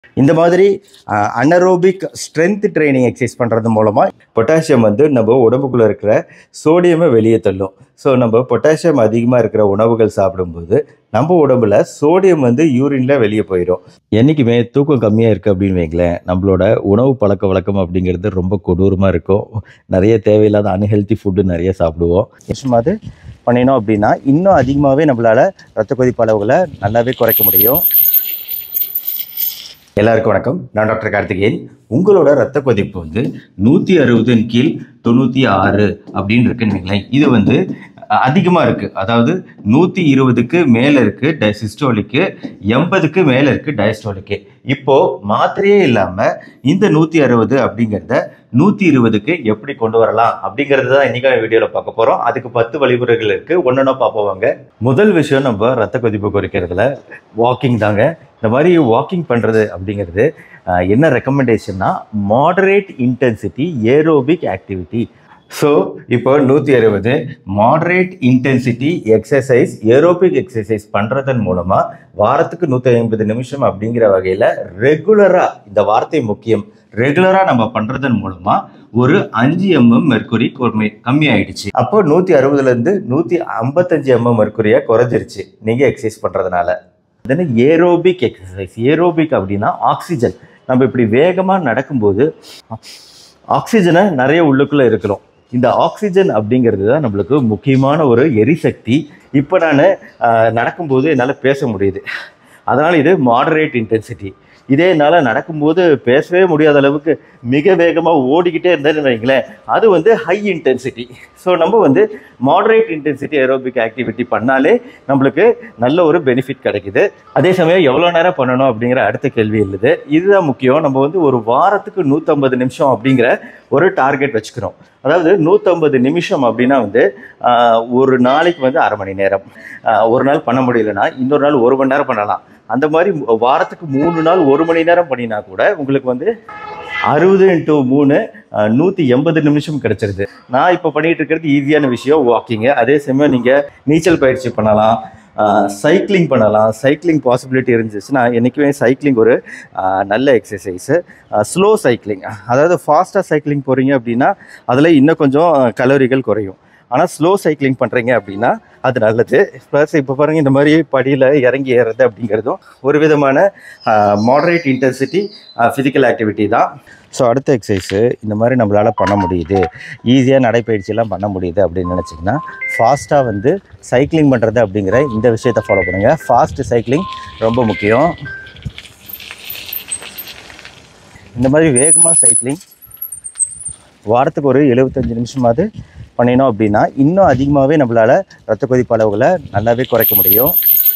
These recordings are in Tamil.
இந்த மாதிரி அனரோபிக் ஸ்ட்ரென்த் ட்ரைனிங் எக்ஸசைஸ் பண்ணுறது மூலமாக பொட்டாசியம் வந்து நம்ம உடம்புக்குள்ளே இருக்கிற சோடியமை வெளியே தள்ளும் ஸோ நம்ம பொட்டாசியம் அதிகமாக இருக்கிற உணவுகள் சாப்பிடும்போது நம்ம உடம்புல சோடியம் வந்து யூரினில் வெளியே போயிடும் என்றைக்குமே தூக்கம் கம்மியாக இருக்குது அப்படின்னு வைங்களேன் நம்மளோட உணவு பழக்க வழக்கம் அப்படிங்கிறது ரொம்ப கொடூரமாக இருக்கும் நிறைய தேவையில்லாத அன்ஹெல்த்தி ஃபுட்டு நிறைய சாப்பிடுவோம் நிச்சயமாவது பண்ணினோம் அப்படின்னா இன்னும் அதிகமாகவே நம்மளால் ரத்த கொதிப்பு அளவுகளை நல்லாவே குறைக்க முடியும் எல்லாருக்கும் வணக்கம் நான் டாக்டர் கார்த்திகேயன் உங்களோட ரத்த கொதிப்பு வந்து நூற்றி அறுபதின் கீழ் தொண்ணூற்றி ஆறு அப்படின்னு இருக்குன்னு வைங்களேன் இது வந்து அதிகமாக இருக்குது அதாவது நூற்றி இருபதுக்கு மேலே இருக்குது டை சிஸ்டோலிக்கு எண்பதுக்கு மேலே இருக்குது டயஸ்டோலிக்கு இப்போது மாத்திரையே இல்லாமல் இந்த நூற்றி அறுபது அப்படிங்கிறத நூற்றி இருபதுக்கு எப்படி கொண்டு வரலாம் அப்படிங்கிறது தான் இன்றைக்கான வீடியோவில் பார்க்க போகிறோம் அதுக்கு பத்து வழிமுறைகள் இருக்குது ஒன்றுனா பார்ப்போவாங்க முதல் விஷயம் நம்ம ரத்த கொதிப்பு குறைக்கிறதுல வாக்கிங் தாங்க இந்த மாதிரி வாக்கிங் பண்ணுறது அப்படிங்கிறது அஹ், என்ன ரெக்கமெண்டேஷன்னா moderate intensity aerobic activity so இப்போ நூற்றி அறுபது moderate intensity exercise aerobic exercise பண்ணுறதன் மூலமாக வாரத்துக்கு நூற்றி ஐம்பது நிமிஷம் அப்படிங்கிற வகையில் ரெகுலராக இந்த வார்த்தை முக்கியம் ரெகுலராக நம்ம பண்ணுறதன் மூலமாக ஒரு அஞ்சு எம்எம் மெர்க்குரி கம்மி கம்மி ஆயிடுச்சு அப்போ நூற்றி அறுபதுலேருந்து நூற்றி ஐம்பத்தஞ்சு எம்எம் மெர்க்குரியாக குறைஞ்சிருச்சு நீங்கள் எக்ஸசைஸ் பண்ணுறதுனால தென் ஏரோபிக் எக்ஸசைஸ் ஏரோபிக் அப்படின்னா ஆக்சிஜன் நம்ம இப்படி வேகமாக நடக்கும்போது ஆக்சிஜனை நிறைய உள்ளுக்குள்ளே இருக்கிறோம் இந்த ஆக்சிஜன் அப்படிங்கிறது தான் நம்மளுக்கு முக்கியமான ஒரு எரிசக்தி இப்போ நான் நடக்கும்போது என்னால் பேச முடியுது அதனால் இது மாடரேட் இன்டென்சிட்டி இதே என்னால் நடக்கும்போது பேசவே முடியாத அளவுக்கு மிக வேகமாக ஓடிக்கிட்டே இருந்தேன்னு வைங்களேன் அது வந்து ஹை இன்டென்சிட்டி ஸோ நம்ம வந்து மாடரேட் இன்டென்சிட்டி ஏரோபிக் ஆக்டிவிட்டி பண்ணாலே நம்மளுக்கு நல்ல ஒரு பெனிஃபிட் கிடைக்குது அதே சமயம் எவ்வளோ நேரம் பண்ணணும் அப்படிங்கிற அடுத்த கேள்வி இல்லது இதுதான் முக்கியம் நம்ம வந்து ஒரு வாரத்துக்கு நூற்றம்பது நிமிஷம் அப்படிங்கிற ஒரு டார்கெட் வச்சுக்கிறோம் அதாவது நூற்றம்பது நிமிஷம் அப்படின்னா வந்து ஆஹ், ஒரு நாளைக்கு வந்து அரை மணி நேரம் ஆஹ், ஒரு நாள் பண்ண முடியலன்னா இன்னொரு நாள் ஒரு மணி நேரம் பண்ணலாம் அந்த மாதிரி வாரத்துக்கு மூணு நாள் ஒரு மணி நேரம் பண்ணினா கூட உங்களுக்கு வந்து அறுபது இன்ட்டு மூணு நூற்றி எண்பது நிமிஷம் கிடைச்சிருது நான் இப்போ பண்ணிட்டு இருக்கிறது ஈஸியான விஷயம் வாக்கிங்கு அதே சமயம் நீங்கள் நீச்சல் பயிற்சி பண்ணலாம் சைக்கிளிங் பண்ணலாம் சைக்கிளிங் பாசிபிலிட்டி இருந்துச்சுன்னா என்றைக்குமே சைக்கிளிங் ஒரு ஆஹ், நல்ல எக்ஸசைஸு ஸ்லோ சைக்கிளிங் அதாவது ஃபாஸ்ட்டாக சைக்கிளிங் போகிறீங்க அப்படின்னா அதில் இன்னும் கொஞ்சம் கலோரிகள் குறையும் ஆனால் ஸ்லோ சைக்கிளிங் பண்ணுறீங்க அப்படின்னா அது நல்லது ப்ளஸ் இப்போ பாருங்கள் இந்த மாதிரி படியில் இறங்கி ஏறுறது அப்படிங்கிறதும் ஒரு விதமான மாடரேட் இன்டென்சிட்டி ஃபிசிக்கல் ஆக்டிவிட்டி தான் ஸோ அடுத்த எக்ஸசைஸு இந்த மாதிரி நம்மளால் பண்ண முடியுது ஈஸியாக நடைப்பயிற்சியெல்லாம் பண்ண முடியுது அப்படின்னு நினச்சிங்கன்னா ஃபாஸ்ட்டாக வந்து சைக்கிளிங் பண்ணுறது அப்படிங்கிற இந்த விஷயத்தை ஃபாலோ பண்ணுங்கள் ஃபாஸ்ட் சைக்கிளிங் ரொம்ப முக்கியம் இந்த மாதிரி வேகமாக சைக்கிளிங் வாரத்துக்கு ஒரு எழுபத்தஞ்சு நிமிஷமாவது பண்ணினோம் அப்படின்னா இன்னும் அதிகமாகவே நம்மளால் ரத்த கொதிப்பு அளவுகளை நல்லாவே குறைக்க முடியும்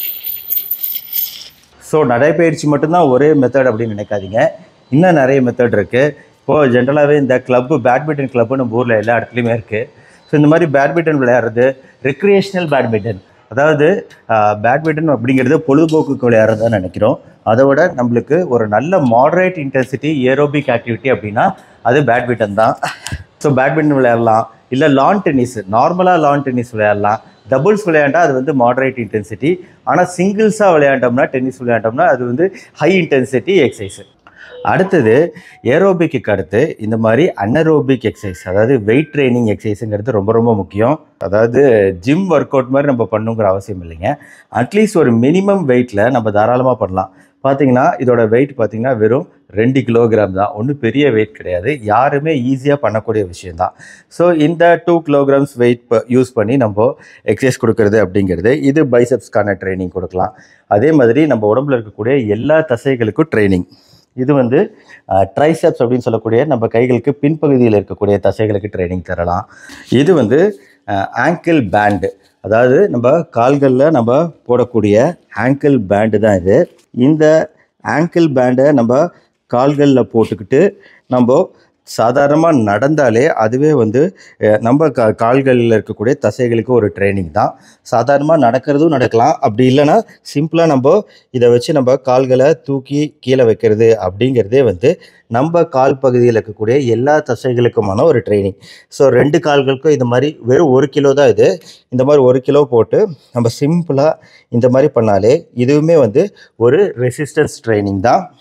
ஸோ நடைப்பயிற்சி மட்டும்தான் ஒரே மெத்தட் அப்படின்னு நினைக்காதீங்க இன்னும் நிறைய மெத்தட் இருக்குது இப்போது ஜென்ரலாகவே இந்த கிளப்பு பேட்மிண்டன் கிளப்பு நம்ம ஊரில் எல்லா இடத்துலையுமே இருக்குது ஸோ இந்த மாதிரி பேட்மிண்டன் விளையாடுறது ரெக்ரியேஷனல் பேட்மிண்டன் அதாவது பேட்மிண்டன் அப்படிங்கிறது பொழுதுபோக்குக்கு விளையாடுறதுன்னு நினைக்கிறோம் அதை விட நம்மளுக்கு ஒரு நல்ல மாடரேட் இன்டென்சிட்டி ஏரோபிக் ஆக்டிவிட்டி அப்படின்னா அது பேட்மிண்டன் தான் ஸோ பேட்மிண்டன் விளையாடலாம் இல்லை லான் டென்னிஸ் நார்மலாக லான் டென்னிஸ் விளையாடலாம் டபுள்ஸ் விளையாண்டா அது வந்து மாடரேட் இன்டென்சிட்டி ஆனால் சிங்கிள்ஸாக விளையாண்டோம்னா டென்னிஸ் விளையாண்டோம்னா அது வந்து ஹை இன்டென்சிட்டி எக்ஸசைஸ் அடுத்தது ஏரோபிக்கு அடுத்து இந்த மாதிரி அனரோபிக் எக்ஸசைஸ் அதாவது வெயிட் ட்ரைனிங் எக்ஸசைஸுங்கிறது ரொம்ப ரொம்ப முக்கியம் அதாவது ஜிம் ஒர்க் அவுட் மாதிரி நம்ம பண்ணுங்கிற அவசியம் இல்லைங்க அட்லீஸ்ட் ஒரு மினிமம் வெயிட்டில் நம்ம தாராளமாக பண்ணலாம் பார்த்தீங்கன்னா இதோட வெயிட் பார்த்தீங்கன்னா வெறும் ரெண்டு கிலோகிராம் தான் ஒன்றும் பெரிய வெயிட் கிடையாது யாருமே ஈஸியாக பண்ணக்கூடிய விஷயம்தான் ஸோ இந்த டூ கிலோகிராம்ஸ் வெயிட் யூஸ் பண்ணி நம்ம எக்ஸசைஸ் கொடுக்கறது அப்படிங்கிறது இது பைசப்ஸ்க்கான ட்ரைனிங் கொடுக்கலாம் அதே மாதிரி நம்ம உடம்புல இருக்கக்கூடிய எல்லா தசைகளுக்கும் ட்ரைனிங் இது வந்து ட்ரைசெப்ஸ் அப்படின்னு சொல்லக்கூடிய நம்ம கைகளுக்கு பின்பகுதியில் இருக்கக்கூடிய தசைகளுக்கு ட்ரைனிங் தரலாம் இது வந்து ஆங்கிள் பேண்டு அதாவது நம்ம கால்களில் நம்ம போடக்கூடிய ஆங்கிள் பேண்டு தான் இது இந்த ஆங்கிள் பேண்டை நம்ம கால்களில் போட்டுக்கிட்டு நம்ம சாதாரணமாக நடந்தாலே அதுவே வந்து அஹ், நம்ம கா கால்களில் இருக்கக்கூடிய தசைகளுக்கு ஒரு ட்ரைனிங் தான் சாதாரணமாக நடக்கிறதும் நடக்கலாம் அப்படி இல்லைன்னா சிம்பிளாக நம்ம இதை வச்சு நம்ம கால்களை தூக்கி கீழே வைக்கிறது அப்படிங்கிறதே வந்து நம்ம கால் பகுதியில் இருக்கக்கூடிய எல்லா தசைகளுக்குமான ஒரு ட்ரைனிங் ஸோ ரெண்டு கால்களுக்கும் இந்த மாதிரி வெறும் ஒரு கிலோ தான் இது இந்த மாதிரி ஒரு கிலோ போட்டு நம்ம சிம்பிளாக இந்த மாதிரி பண்ணாலே இதுவுமே வந்து ஒரு ரெசிஸ்டன்ஸ் ட்ரைனிங் தான்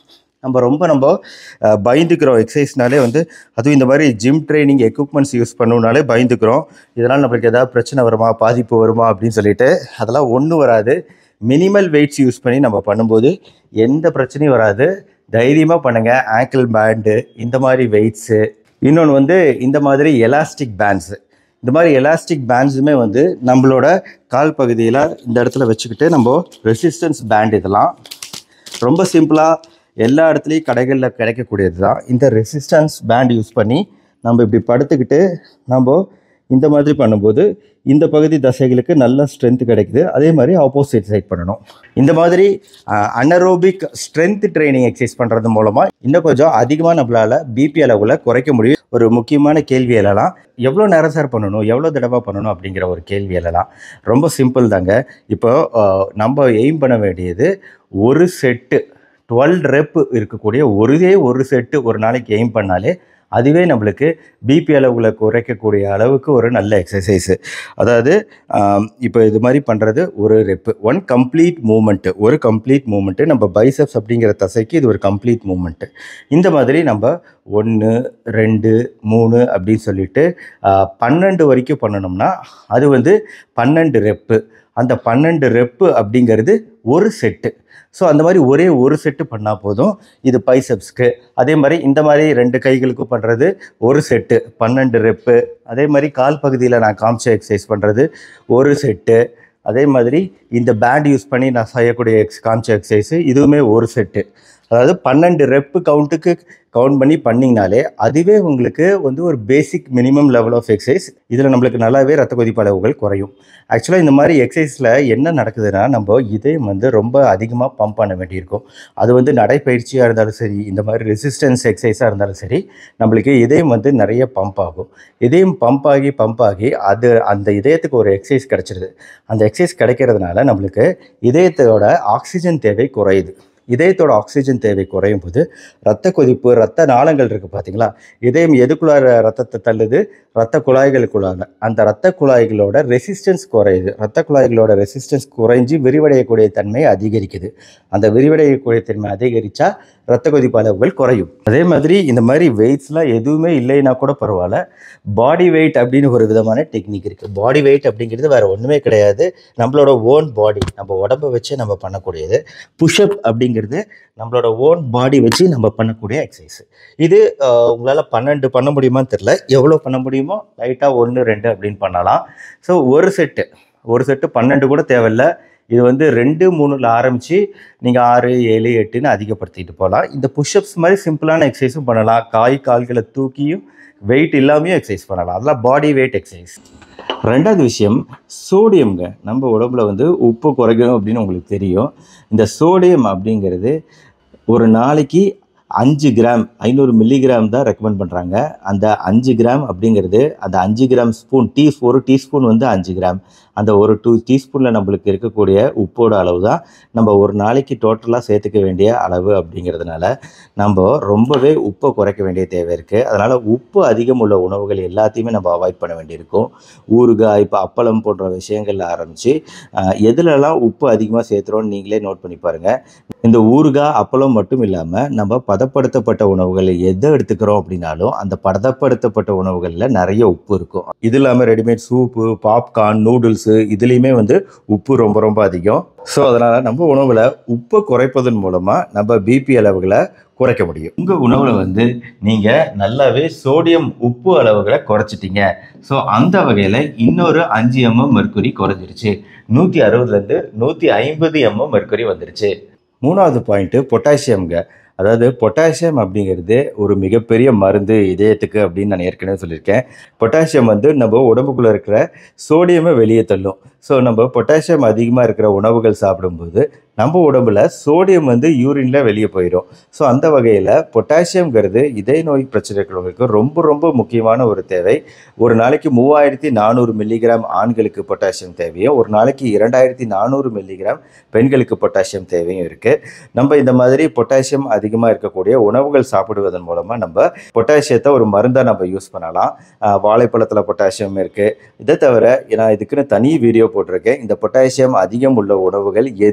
நம்ம ரொம்ப நம்ம அஹ், பயந்துக்கிறோம் எக்ஸசைஸ்னாலே வந்து அதுவும் இந்த மாதிரி ஜிம் ட்ரைனிங் எக்யூப்மெண்ட்ஸ் யூஸ் பண்ணணுனாலே பயந்துக்கிறோம் இதனால் நம்மளுக்கு ஏதாவது பிரச்சனை வருமா பாதிப்பு வருமா அப்படின்னு சொல்லிட்டு அதெல்லாம் ஒன்றும் வராது மினிமல் வெயிட்ஸ் யூஸ் பண்ணி நம்ம பண்ணும்போது எந்த பிரச்சனையும் வராது தைரியமாக பண்ணுங்கள் ஆங்கிள் பேண்டு இந்த மாதிரி வெயிட்ஸு இன்னொன்று வந்து இந்த மாதிரி எலாஸ்டிக் பேண்ட்ஸு இந்த மாதிரி எலாஸ்டிக் பேண்ட்ஸுமே வந்து நம்மளோட கால் பகுதியில் இந்த இடத்துல வச்சுக்கிட்டு நம்ம ரெசிஸ்டன்ஸ் பேண்ட் இதெல்லாம் ரொம்ப சிம்பிளாக எல்லா இடத்துலையும் கடைகளில் கிடைக்கக்கூடியது தான் இந்த ரெசிஸ்டன்ஸ் பேண்ட் யூஸ் பண்ணி நம்ம இப்படி படுத்துக்கிட்டு நம்ம இந்த மாதிரி பண்ணும்போது இந்த பகுதி தசைகளுக்கு நல்ல ஸ்ட்ரென்த் கிடைக்குது அதே மாதிரி ஆப்போசிட் சைட் பண்ணணும் இந்த மாதிரி அனரோபிக் ஸ்ட்ரென்த் ட்ரைனிங் எக்ஸசைஸ் பண்ணுறது மூலமாக இன்னும் கொஞ்சம் அதிகமாக நம்மளால் பிபி அளவில் குறைக்க முடியும் ஒரு முக்கியமான கேள்வி எழலாம் எவ்வளோ நேரம் சார் பண்ணணும் எவ்வளோ தடவை பண்ணணும் அப்படிங்கிற ஒரு கேள்வி எழலாம் ரொம்ப சிம்பிள் தாங்க இப்போ அஹ், நம்ம எய்ம் பண்ண வேண்டியது ஒரு செட்டு டுவெல் ரெப் இருக்கக்கூடிய ஒரே ஒரு செட்டு ஒரு நாளைக்கு எய்ம் பண்ணாலே அதுவே நம்மளுக்கு பிபி அளவுகளை குறைக்கக்கூடிய அளவுக்கு ஒரு நல்ல எக்ஸசைஸு அதாவது ஆம், இப்போ இது மாதிரி பண்ணுறது ஒரு ரெப்பு ஒன் கம்ப்ளீட் மூமெண்ட்டு ஒரு கம்ப்ளீட் மூமெண்ட்டு நம்ம பைசப்ஸ் அப்படிங்கிற தசைக்கு இது ஒரு கம்ப்ளீட் மூமெண்ட்டு இந்த மாதிரி நம்ம ஒன்று ரெண்டு மூணு அப்படின்னு சொல்லிட்டு ஆ, பன்னெண்டு வரைக்கும் பண்ணணும்னா அது வந்து பன்னெண்டு ரெப்பு அந்த பன்னெண்டு ரெப்பு அப்படிங்கிறது ஒரு செட்டு ஸோ அந்த மாதிரி ஒரே ஒரு செட்டு பண்ணால் போதும் இது பைசப்ஸ்க்கு அதே மாதிரி இந்த மாதிரி ரெண்டு கைகளுக்கும் பண்ணுறது ஒரு செட்டு பன்னெண்டு ரெப்பு அதே மாதிரி கால் பகுதியில் நான் காமிச்ச எக்ஸசைஸ் பண்ணுறது ஒரு செட்டு அதே மாதிரி இந்த பேண்ட் யூஸ் பண்ணி நான் செய்யக்கூடிய எக்ஸ் காமிச்ச எக்ஸசைஸு இதுவுமே ஒரு செட்டு அதாவது பன்னெண்டு ரெப்பு கவுண்ட்டுக்கு கவுண்ட் பண்ணி பண்ணிங்கனாலே அதுவே உங்களுக்கு வந்து ஒரு basic minimum level of exercise இதில் நம்மளுக்கு நல்லாவே ரத்த கொதிப்பு அளவுகள் குறையும் ஆக்சுவலாக இந்த மாதிரி எக்ஸசைஸில் என்ன நடக்குதுன்னா நம்ம இதயம் வந்து ரொம்ப அதிகமாக பம்ப் பண்ண வேண்டியிருக்கும் அது வந்து நடைப்பயிற்சியாக இருந்தாலும் சரி இந்த மாதிரி ரெசிஸ்டன்ஸ் எக்ஸசைஸாக இருந்தாலும் சரி நம்மளுக்கு இதயம் வந்து நிறைய பம்ப் ஆகும் இதயம் பம்ப் ஆகி பம்ப் ஆகி அது அந்த இதயத்துக்கு ஒரு எக்ஸசைஸ் கிடச்சிருது அந்த எக்ஸசைஸ் கிடைக்கிறதுனால நம்மளுக்கு இதயத்தோட ஆக்சிஜன் தேவை குறையுது இதயத்தோட ஆக்சிஜன் தேவை குறையும் போது ரத்த கொதிப்பு ரத்த நாளங்கள் இருக்குது பார்த்தீங்களா இதயம் எதுக்குள்ளார ரத்தத்தை தள்ளுது ரத்த குழாய்களுக்குள்ளார அந்த ரத்த குழாய்களோட ரெசிஸ்டன்ஸ் குறையுது ரத்த குழாய்களோட ரெசிஸ்டன்ஸ் குறைஞ்சி விரிவடையக்கூடிய தன்மை அதிகரிக்குது அந்த விரிவடையக்கூடிய தன்மை அதிகரித்தா ரத்த கொதிப்பு அளவுகள் குறையும் அதே மாதிரி இந்த மாதிரி வெயிட்ஸ்லாம் எதுவுமே இல்லைன்னா கூட பரவாயில்ல பாடி வெயிட் அப்படின்னு ஒரு விதமான டெக்னிக் இருக்குது பாடி வெயிட் அப்படிங்கிறது வேறு ஒன்றுமே கிடையாது நம்மளோட ஓன் பாடி நம்ம உடம்பை வச்சு நம்ம பண்ணக்கூடியது புஷ்அப் அப்படிங்கிறது நம்மளோட ஓன் பாடி வச்சு நம்ம பண்ணக்கூடிய எக்ஸசைஸ் இது உங்களால் பன்னெண்டு பண்ண முடியுமான்னு தெரில எவ்வளோ பண்ண முடியுமோ லைட்டாக ஒன்று ரெண்டு அப்படின்னு பண்ணலாம் ஸோ ஒரு செட்டு ஒரு செட்டு பன்னெண்டு கூட தேவையில்ல இது வந்து ரெண்டு மூணுல ஆரம்பித்து நீங்கள் ஆறு ஏழு எட்டுன்னு அதிகப்படுத்திட்டு போகலாம் இந்த புஷ்அப்ஸ் மாதிரி சிம்பிளான எக்ஸசைஸும் பண்ணலாம் காய் கால்களை தூக்கியும் வெயிட் இல்லாமையும் எக்ஸசைஸ் பண்ணலாம் அதெல்லாம் பாடி வெயிட் எக்ஸசைஸ் ரெண்டாவது விஷயம் சோடியம்ங்க நம்ம உடம்புல வந்து உப்பு குறைக்கணும் அப்படின்னு உங்களுக்கு தெரியும் இந்த சோடியம் அப்படிங்கிறது ஒரு நாளைக்கு அஞ்சு கிராம் ஐநூறு மில்லிகிராம் தான் ரெக்கமெண்ட் பண்ணுறாங்க அந்த அஞ்சு கிராம் அப்படிங்கிறது அந்த அஞ்சு கிராம் ஸ்பூன் டீ ஒரு டீஸ்பூன் வந்து அஞ்சு கிராம் அந்த ஒரு டூ டீஸ்பூனில் நம்மளுக்கு இருக்கக்கூடிய உப்போட அளவு தான் நம்ம ஒரு நாளைக்கு டோட்டலாக சேர்த்துக்க வேண்டிய அளவு அப்படிங்கிறதுனால நம்ம ரொம்பவே உப்பை குறைக்க வேண்டிய தேவை இருக்குது அதனால் உப்பு அதிகம் உள்ள உணவுகள் எல்லாத்தையுமே நம்ம அவாய்ட் பண்ண வேண்டியிருக்கும் ஊறுகாய் இப்போ அப்பளம் போன்ற விஷயங்கள்ல ஆரம்பித்து எதுலலாம் உப்பு அதிகமாக சேர்த்துறோன்னு நீங்களே நோட் பண்ணி பாருங்கள் இந்த ஊறுகாய் அப்பளம் மட்டும் இல்லாமல் நம்ம பதப்படுத்தப்பட்ட உணவுகள் எதை எடுத்துக்கிறோம் அப்படின்னாலும் அந்த பதப்படுத்தப்பட்ட உணவுகளில் நிறைய உப்பு இருக்கும் இது இல்லாமல் ரெடிமேட் சூப்பு பாப்கார்ன் நூடுல்ஸு இதுலேயுமே வந்து உப்பு ரொம்ப ரொம்ப அதிகம் ஸோ அதனால் நம்ம உணவில் உப்பை குறைப்பதன் மூலமாக நம்ம பிபி அளவுகளை குறைக்க முடியும் உங்கள் உணவில் வந்து நீங்கள் நல்லாவே சோடியம் உப்பு அளவுகளை குறைச்சிட்டீங்க ஸோ அந்த வகையில் இன்னொரு அஞ்சு எம்எம் மெர்க்குரி குறைஞ்சிருச்சு நூற்றி அறுபதுலேருந்து நூற்றி ஐம்பது எம்எம் மெர்க்குரி வந்துருச்சு மூணாவது பாயிண்ட்டு பொட்டாசியம்ங்க அதாவது பொட்டாசியம் அப்படிங்கிறது ஒரு மிகப்பெரிய மருந்து இதயத்துக்கு அப்படின்னு நான் ஏற்கனவே சொல்லியிருக்கேன் பொட்டாசியம் வந்து நம்ம உடம்புக்குள்ளே இருக்கிற சோடியமை வெளியே தள்ளும் ஸோ நம்ம பொட்டாசியம் அதிகமாக இருக்கிற உணவுகள் சாப்பிடும்போது நம்ம உடம்புல சோடியம் வந்து யூரினில் வெளியே போயிடும் ஸோ அந்த வகையில் பொட்டாசியம்ங்கிறது இதய நோய் பிரச்சனை இருக்கிறவங்களுக்கு ரொம்ப ரொம்ப முக்கியமான ஒரு தேவை ஒரு நாளைக்கு மூவாயிரத்தி நானூறு மில்லிகிராம் ஆண்களுக்கு பொட்டாசியம் தேவையும் ஒரு நாளைக்கு இரண்டாயிரத்தி நானூறு மில்லிகிராம் பெண்களுக்கு பொட்டாசியம் தேவையும் இருக்குது நம்ம இந்த மாதிரி பொட்டாசியம் அதிகமாக இருக்கக்கூடிய உணவுகள் சாப்பிடுவதன் மூலமாக நம்ம பொட்டாசியத்தை ஒரு மருந்தாக நம்ம யூஸ் பண்ணலாம் ஆஹ் வாழைப்பழத்தில் பொட்டாசியம் இருக்குது இதை தவிர நான் இதுக்குன்னு தனி வீடியோ போட்டிருக்கேன் இந்த பொட்டாசியம் அதிகம் உள்ள உணவுகள் எது அப்படின்னு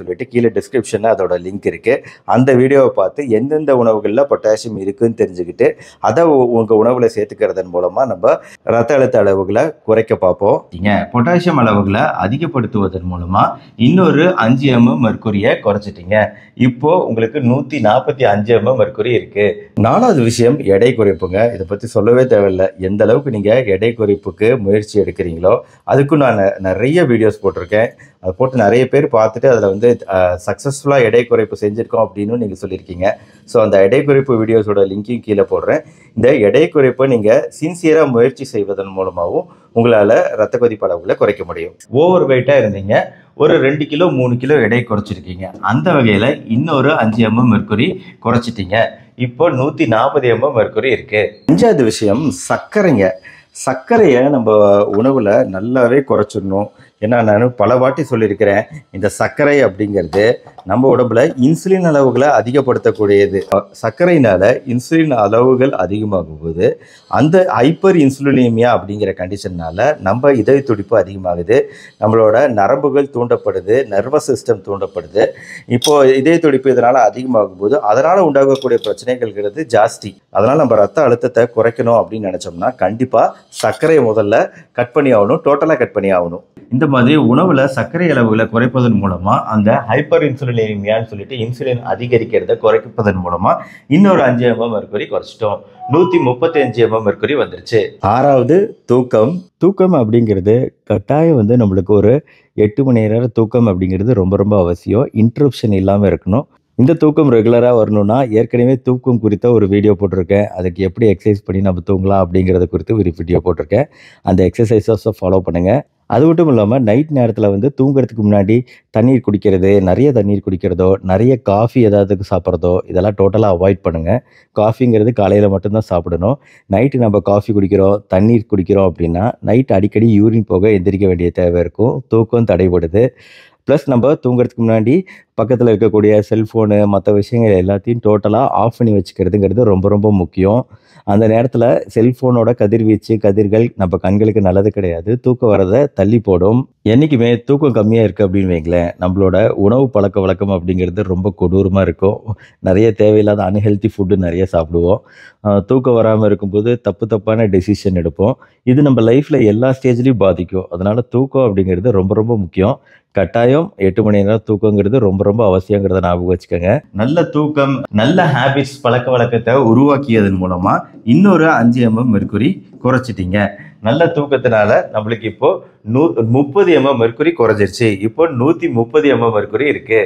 சொல்லிட்டு கீழே டிஸ்கிரிப்ஷனில் அதோட லிங்க் இருக்குது அந்த வீடியோவை பார்த்து எந்தெந்த உணவுகளில் பொட்டாசியம் இருக்குன்னு தெரிஞ்சுக்கிட்டு அதை உங்கள் உணவில் சேர்த்துக்கிறதன் மூலமாக நம்ம ரத்த அழுத்த அளவுகளை குறைக்க பார்ப்போம் பொட்டாசியம் அளவுகளை அதிகப்படுத்துவதன் மூலமாக இன்னொரு அஞ்சு எம்எம் மெர்க்குரியை குறைச்சிட்டீங்க இப்போ உங்களுக்கு நூற்றி நாற்பத்தி அஞ்சு எம்எம் மெர்க்குரி இருக்குது நாலாவது விஷயம் எடை குறைப்புங்க இதை பற்றி சொல்லவே தேவையில்லை எந்த அளவுக்கு நீங்கள் எடை குறைப்புக்கு முயற்சி எடுக்கிறீங்களோ அதுக்கும் நான் நெ- நிறைய வீடியோஸ் போட்டிருக்கேன் அதை போட்டு நிறைய பேர் பார்த்துட்டு அதில் வந்து சக்ஸஸ்ஃபுல்லாக எடை குறைப்பு செஞ்சுருக்கோம் அப்படின்னு நீங்கள் சொல்லியிருக்கீங்க ஸோ அந்த எடை குறைப்பு வீடியோஸோட லிங்க்கையும் கீழே போடுறேன் இந்த எடை குறைப்பை நீங்கள் சின்சியராக முயற்சி செய்வதன் மூலமாகவும் உங்களால் ரத்த கொதிப்பு அளவுகளை குறைக்க முடியும் ஓவர் வெயிட்டாக இருந்தீங்க ஒரு ரெண்டு கிலோ மூணு கிலோ எடை குறைச்சிருக்கீங்க அந்த வகையில் இன்னொரு அஞ்சு எம்எம் மெர்க்குரி குறைச்சிட்டீங்க இப்போ நூற்றி நாற்பது எம்எம் மெர்க்குரி இருக்கு அஞ்சாவது விஷயம் சர்க்கரைங்க சர்க்கரையை நம்ம உணவில் நல்லாவே குறைச்சிடணும் ஏன்னா நான் பல வாட்டி சொல்லியிருக்கிறேன் இந்த சர்க்கரை அப்படிங்கிறது நம்ம உடம்புல இன்சுலின் அளவுகளை அதிகப்படுத்தக்கூடியது சர்க்கரையினால இன்சுலின் அளவுகள் அதிகமாகும் போது அந்த ஹைப்பர் இன்சுலினிமியா அப்படிங்கிற கண்டிஷன்னால நம்ம இதய துடிப்பு அதிகமாகுது நம்மளோட நரம்புகள் தூண்டப்படுது நர்வஸ் சிஸ்டம் தூண்டப்படுது இப்போ இதய துடிப்பு இதனால் அதிகமாகும் போது அதனால் உண்டாகக்கூடிய பிரச்சனைகள்ங்கிறது ஜாஸ்தி அதனால் நம்ம ரத்த அழுத்தத்தை குறைக்கணும் அப்படின்னு நினச்சோம்னா கண்டிப்பாக சர்க்கரையை முதல்ல கட் பண்ணி ஆகணும் டோட்டலாக கட் பண்ணி ஆகணும் இந்த மாதிரி உணவில் சர்க்கரை அளவுகளை குறைப்பதன் மூலமாக அந்த ஹைப்பர் இன்சுலினிமியான்னு சொல்லிட்டு இன்சுலின் அதிகரிக்கிறத குறைப்பதன் மூலமாக இன்னொரு அஞ்சு எம்எம் மெர்க்குரி குறைச்சிட்டோம் நூற்றி முப்பத்தி அஞ்சு எம்எம் மெர்க்குரி வந்துருச்சு ஆறாவது தூக்கம் தூக்கம் அப்படிங்கிறது கட்டாயம் வந்து நம்மளுக்கு ஒரு எட்டு மணி நேரம் தூக்கம் அப்படிங்கிறது ரொம்ப ரொம்ப அவசியம் இன்ட்ரப்ஷன் இல்லாமல் இருக்கணும் இந்த தூக்கம் ரெகுலராக வரணும்னா ஏற்கனவே தூக்கம் குறித்த ஒரு வீடியோ போட்டிருக்கேன் அதுக்கு எப்படி எக்ஸசைஸ் பண்ணி நம்ம தூங்கலாம் அப்படிங்கிறத குறித்து ஒரு வீடியோ போட்டிருக்கேன் அந்த எக்ஸசைசஸை ஃபாலோ பண்ணுங்கள் அது மட்டும் இல்லாமல் நைட் நேரத்தில் வந்து தூங்குறதுக்கு முன்னாடி தண்ணீர் குடிக்கிறது நிறைய தண்ணீர் குடிக்கிறதோ நிறைய காஃபி ஏதாவது சாப்பிட்றதோ இதெல்லாம் டோட்டலாக அவாய்ட் பண்ணுங்கள் காஃபிங்கிறது காலையில் மட்டும்தான் சாப்பிடணும் நைட்டு நம்ம காஃபி குடிக்கிறோம் தண்ணீர் குடிக்கிறோம் அப்படின்னா நைட் அடிக்கடி யூரின் போக எந்திரிக்க வேண்டிய தேவை இருக்கும் தூக்கம் தடைபடுது ப்ளஸ் நம்ம தூங்குறதுக்கு முன்னாடி பக்கத்தில் இருக்கக்கூடிய செல்ஃபோனு மற்ற விஷயங்கள் எல்லாத்தையும் டோட்டலாக ஆஃப் பண்ணி வச்சுக்கிறதுங்கிறது ரொம்ப ரொம்ப முக்கியம் அந்த நேரத்தில் செல்ஃபோனோட கதிர்வீச்சு கதிர்கள் நம்ம கண்களுக்கு நல்லது கிடையாது தூக்கம் வரதை தள்ளி போடும் என்றைக்குமே தூக்கம் கம்மியாக இருக்குது அப்படின்னு வைங்களேன் நம்மளோட உணவு பழக்க வழக்கம் அப்படிங்கிறது ரொம்ப கொடூரமாக இருக்கும் நிறைய தேவையில்லாத அன்ஹெல்த்தி ஃபுட்டு நிறைய சாப்பிடுவோம் ஆஹ் தூக்கம் வராமல் இருக்கும்போது தப்பு தப்பான டெசிஷன் எடுப்போம் இது நம்ம லைஃப்பில் எல்லா ஸ்டேஜ்லேயும் பாதிக்கும் அதனால் தூக்கம் அப்படிங்கிறது ரொம்ப ரொம்ப முக்கியம் கட்டாயம் எட்டு மணி நேரம் தூக்கங்கிறது ரொம்ப ரொம்ப அவசியங்கிறத ஞாபகம் வச்சுக்கோங்க நல்ல தூக்கம் நல்ல ஹேபிட்ஸ் பழக்க வழக்கத்தை உருவாக்கியதன் மூலமா இன்னொரு அஞ்சு எம்எம் மெர்க்குரி குறைச்சிட்டீங்க நல்ல தூக்கத்தினால நம்மளுக்கு இப்போ நூ முப்பது எம்எம் மெர்க்குரி குறைஞ்சிருச்சு இப்போ நூற்றி முப்பது எம்எம் மெர்க்குரி இருக்கு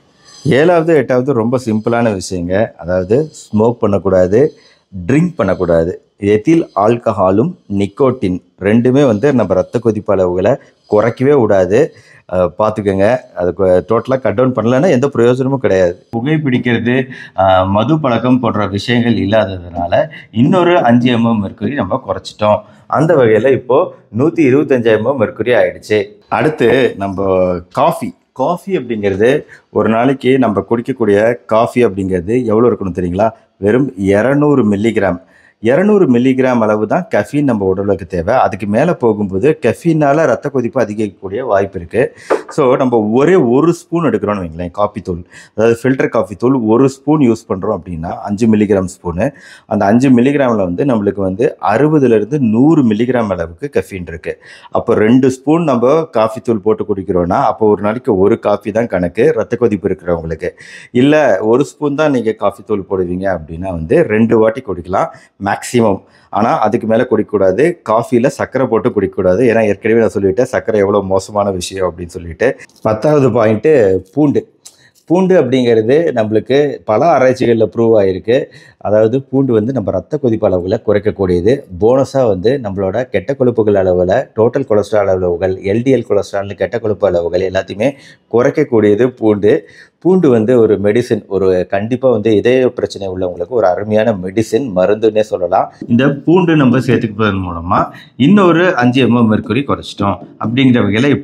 ஏழாவது எட்டாவது ரொம்ப சிம்பிளான விஷயங்க அதாவது ஸ்மோக் பண்ணக்கூடாது ட்ரிங்க் பண்ணக்கூடாது எத்தில் ஆல்கஹாலும் நிக்கோட்டின் ரெண்டுமே வந்து நம்ம ரத்த கொதிப்பு அளவுகளை குறைக்கவே விடாது அஹ் பார்த்துக்கோங்க அது டோட்டலாக கட் டவுன் பண்ணலன்னா எந்த பிரயோஜனமும் கிடையாது புகைப்பிடிக்கிறது அஹ் மது பழக்கம் போன்ற விஷயங்கள் இல்லாததுனால இன்னொரு அஞ்சு எம்எம் மெர்க்குரி நம்ம குறைச்சிட்டோம் அந்த வகையில் இப்போது நூற்றி இருபத்தஞ்சு எம்எம் மெர்க்குரி ஆயிடுச்சு அடுத்து நம்ம காஃபி காஃபி அப்படிங்கிறது ஒரு நாளைக்கு நம்ம குடிக்கக்கூடிய காஃபி அப்படிங்கிறது எவ்வளோ இருக்கணும் தெரியுங்களா வெறும் இரநூறு மில்லிகிராம் இரநூறு மில்லிகிராம் அளவு தான் கெஃபின் நம்ம உடலுக்கு தேவை அதுக்கு மேலே போகும்போது கெஃபினால் ரத்த கொதிப்பு அதிகரிக்கக்கூடிய வாய்ப்பு இருக்குது ஸோ நம்ம ஒரே ஒரு ஸ்பூன் எடுக்கிறோம்னு வைங்களேன் காஃபி தூள் அதாவது ஃபில்டர் காஃபி தூள் ஒரு ஸ்பூன் யூஸ் பண்ணுறோம் அப்படின்னா அஞ்சு மில்லிகிராம் ஸ்பூனு அந்த அஞ்சு மில்லிகிராமில் வந்து நம்மளுக்கு வந்து அறுபதுலேருந்து நூறு மில்லிகிராம் அளவுக்கு கெஃபின் இருக்குது அப்போ ரெண்டு ஸ்பூன் நம்ம காஃபி தூள் போட்டு குடிக்கிறோன்னா அப்போ ஒரு நாளைக்கு ஒரு காஃபி தான் கணக்கு ரத்த கொதிப்பு இருக்கிறவங்களுக்கு இல்லை ஒரு ஸ்பூன் தான் நீங்கள் காஃபி தூள் போடுவீங்க அப்படின்னா வந்து ரெண்டு வாட்டி குடிக்கலாம் மேக்ஸிமம் ஆனால் அதுக்கு மேலே குடிக்கக்கூடாது காஃபியில் சர்க்கரை போட்டு குடிக்கக்கூடாது ஏன்னா ஏற்கனவே நான் சொல்லிவிட்டேன் சர்க்கரை எவ்வளோ மோசமான விஷயம் அப்படின்னு சொல்லிட்டு பத்தாவது பாயிண்ட்டு பூண்டு பூண்டு அப்படிங்கிறது நம்மளுக்கு பல ஆராய்ச்சிகளில் ப்ரூவ் ஆகிருக்கு அதாவது பூண்டு வந்து நம்ம ரத்த கொதிப்பு அளவில் குறைக்கக்கூடியது போனஸாக வந்து நம்மளோட கெட்ட கொழுப்புகள் அளவில் டோட்டல் கொலஸ்ட்ரால் அளவுகள் எல்டிஎல் கொலஸ்ட்ரால் கெட்ட கொழுப்பு அளவுகள் எல்லாத்தையுமே குறைக்கக்கூடியது பூண்டு பூண்டு வந்து ஒரு மெடிசின் ஒரு கண்டிப்பாக வந்து இதய பிரச்சனை உள்ளவங்களுக்கு ஒரு அருமையான மெடிசின் மருந்துன்னே சொல்லலாம் இந்த பூண்டு நம்ம சேர்த்துக்குவதன் மூலமாக இன்னொரு அஞ்சு எம்எம் மெர்க்குரி குறைச்சிட்டோம் அப்படிங்கிற வகையில் இப்போது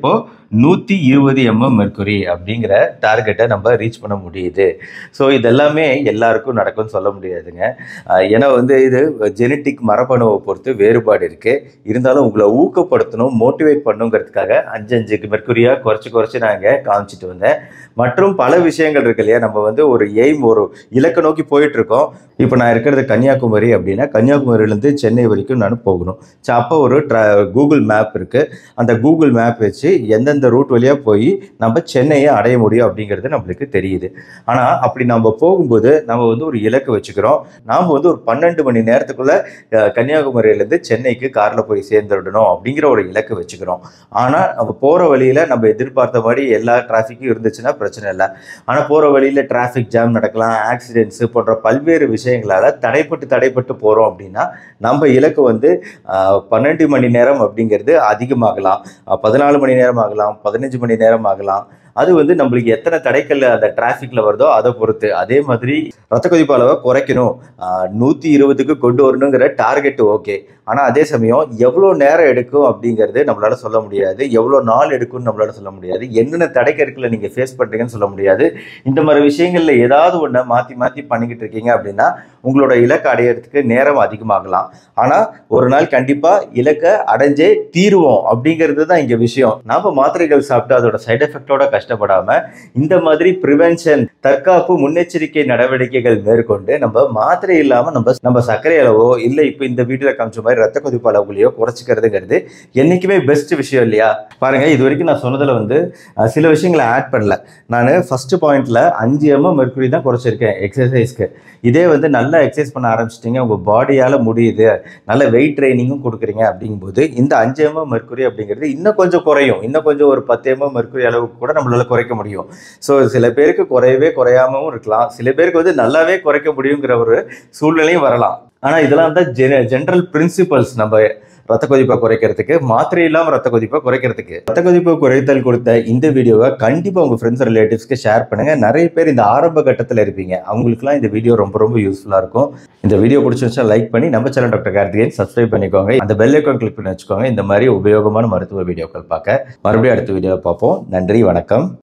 நூற்றி இருபது எம்எம் மெர்க்குரி அப்படிங்கிற டார்கெட்டை நம்ம ரீச் பண்ண முடியுது ஸோ இதெல்லாமே எல்லாருக்கும் நடக்கும்னு சொல்ல முடியாதுங்க ஆஹ் ஏன்னா வந்து இது ஜெனட்டிக் மரபணுவை பொறுத்து வேறுபாடு இருக்குது இருந்தாலும் உங்களை ஊக்கப்படுத்தணும் மோட்டிவேட் பண்ணுங்கிறதுக்காக அஞ்சு அஞ்சு மெர்க்குரியாக குறைச்சி குறைச்சி நாங்கள் காமிச்சிட்டு வந்தேன் மற்றும் பல விஷயங்கள் இருக்கு இல்லையா நம்ம வந்து ஒரு எய்ம் ஒரு இலக்கை நோக்கி போயிட்டு இருக்கோம் இப்போ நான் இருக்கிறது கன்னியாகுமரி அப்படின்னா கன்னியாகுமரியிலேருந்து சென்னை வரைக்கும் நான் போகணும் ஸோ அப்போ ஒரு ட்ரா கூகுள் மேப் இருக்குது அந்த கூகுள் மேப் வச்சு எந்தெந்த ரூட் வழியாக போய் நம்ம சென்னையை அடைய முடியும் அப்படிங்கிறது நம்மளுக்கு தெரியுது ஆனால் அப்படி நம்ம போகும்போது நம்ம வந்து ஒரு இலக்கு வச்சுக்கிறோம் நாம் வந்து ஒரு பன்னெண்டு மணி நேரத்துக்குள்ளே கன்னியாகுமரியிலேருந்து சென்னைக்கு காரில் போய் சேர்ந்துடணும் அப்படிங்கிற ஒரு இலக்கு வச்சுக்கிறோம் ஆனால் நம்ம போகிற வழியில் நம்ம எதிர்பார்த்த மாதிரி எல்லா டிராஃபிக்கும் இருந்துச்சுன்னா பிரச்சனை இல்லை ஆனால் போகிற வழியில் டிராஃபிக் ஜாம் நடக்கலாம் ஆக்சிடென்ட்ஸு போன்ற பல்வேறு விஷயங்களால் தடைப்பட்டு தடைப்பட்டு போகிறோம் அப்படின்னா நம்ம இலக்கு வந்து ஆஹ், பன்னெண்டு மணி நேரம் அப்படிங்கிறது அதிகமாகலாம் ஆஹ், பதினாலு மணி நேரம் ஆகலாம் பதினஞ்சு மணி நேரம் ஆகலாம் அது வந்து நம்மளுக்கு எத்தனை தடைக்கல் அந்த டிராஃபிக்கில் வருதோ அதை பொறுத்து அதே மாதிரி ரத்த கொதிப்பு அளவை குறைக்கணும் நூற்றி இருபதுக்கு கொண்டு வரணுங்கிற டார்கெட் ஓகே ஆனால் அதே சமயம் எவ்வளோ நேரம் எடுக்கும் அப்படிங்கிறது நம்மளால சொல்ல முடியாது எவ்வளோ நாள் எடுக்கும்னு நம்மளால சொல்ல முடியாது என்னென்ன தடைக்கற்களை நீங்கள் ஃபேஸ் பண்ணுறீங்கன்னு சொல்ல முடியாது இந்த மாதிரி விஷயங்களில் ஏதாவது ஒன்றை மாற்றி மாற்றி பண்ணிக்கிட்டு இருக்கீங்க அப்படின்னா உங்களோட இலக்கை அடையிறதுக்கு நேரம் அதிகமாகலாம் ஆனால் ஒரு நாள் கண்டிப்பாக இலக்கை அடைஞ்சே தீருவோம் அப்படிங்கிறது தான் இங்கே விஷயம் நாம மாத்திரைகள் சாப்பிட்டு அதோட சைடு எஃபெக்டோட கஷ்டப்படாமல் இந்த மாதிரி ப்ரிவென்ஷன் தற்காப்பு முன்னெச்சரிக்கை நடவடிக்கைகள் மேற்கொண்டு நம்ம மாத்திரை இல்லாமல் நம்ம நம்ம சர்க்கரை அளவோ இல்லை இப்போ இந்த வீடியோவில் காமிச்ச மாதிரி ரத்த கொதிப்பு அளவுகளையோ குறைச்சிக்கிறதுங்கிறது என்றைக்குமே பெஸ்ட் விஷயம் இல்லையா பாருங்க இது வரைக்கும் நான் சொன்னதில் வந்து அஹ், சில விஷயங்களை ஆட் பண்ணல நான் ஃபர்ஸ்ட் பாயிண்ட்ல அஞ்சு எம்எம் மெர்க்குரி தான் குறைச்சிருக்கேன் எக்ஸசைஸ்க்கு இதே வந்து நல்லா எக்ஸசைஸ் பண்ண ஆரம்பிச்சிட்டிங்க உங்கள் பாடியால் முடியுது நல்ல வெயிட் ட்ரைனிங்கும் கொடுக்குறீங்க அப்படிங்கும்போது இந்த அஞ்சு எம்எம் மெர்க்குரி அப்படிங்கிறது இன்னும் கொஞ்சம் குறையும் இன்னும் கொஞ்சம் ஒரு பத்து எம்எம் மெர்க்குரி அளவுக்கு கூட நம்மளால குறைக்க முடியும் ஸோ சில பேருக்கு குறையவே குறையாமவும் இருக்கலாம் சில பேருக்கு வந்து நல்லாவே குறைக்க முடியுங்கிற ஒரு சூழ்நிலையும் வரலாம் ஆனால் இதெல்லாம் தான் ஜென ஜென்ரல் பிரின்சிபல்ஸ் நம்ம ரத்த கொதிப்பை குறைக்கிறதுக்கு மாத்திரை இல்லாமல் ரத்த கொதிப்பை குறைக்கிறதுக்கு ரத்த கொதிப்பை குறைத்தல் கொடுத்த இந்த வீடியோவை கண்டிப்பாக உங்கள் ஃப்ரெண்ட்ஸ் ரிலேட்டிவ்ஸ்க்கு ஷேர் பண்ணுங்க நிறைய பேர் இந்த ஆரம்ப கட்டத்தில் இருப்பீங்க அவங்களுக்குலாம் இந்த வீடியோ ரொம்ப ரொம்ப யூஸ்ஃபுல்லாக இருக்கும் இந்த வீடியோ பிடிச்சிருச்சா லைக் பண்ணி நம்ம சேனல் டாக்டர் கார்த்திகேயன் சப்ஸ்கிரைப் பண்ணிக்கோங்க அந்த பெல் ஐக்கான் கிளிக் பண்ணி வச்சுக்கோங்க இந்த மாதிரி உபயோகமான மருத்துவ வீடியோக்கள் பார்க்க மறுபடியும் அடுத்த வீடியோவை பார்ப்போம் நன்றி வணக்கம்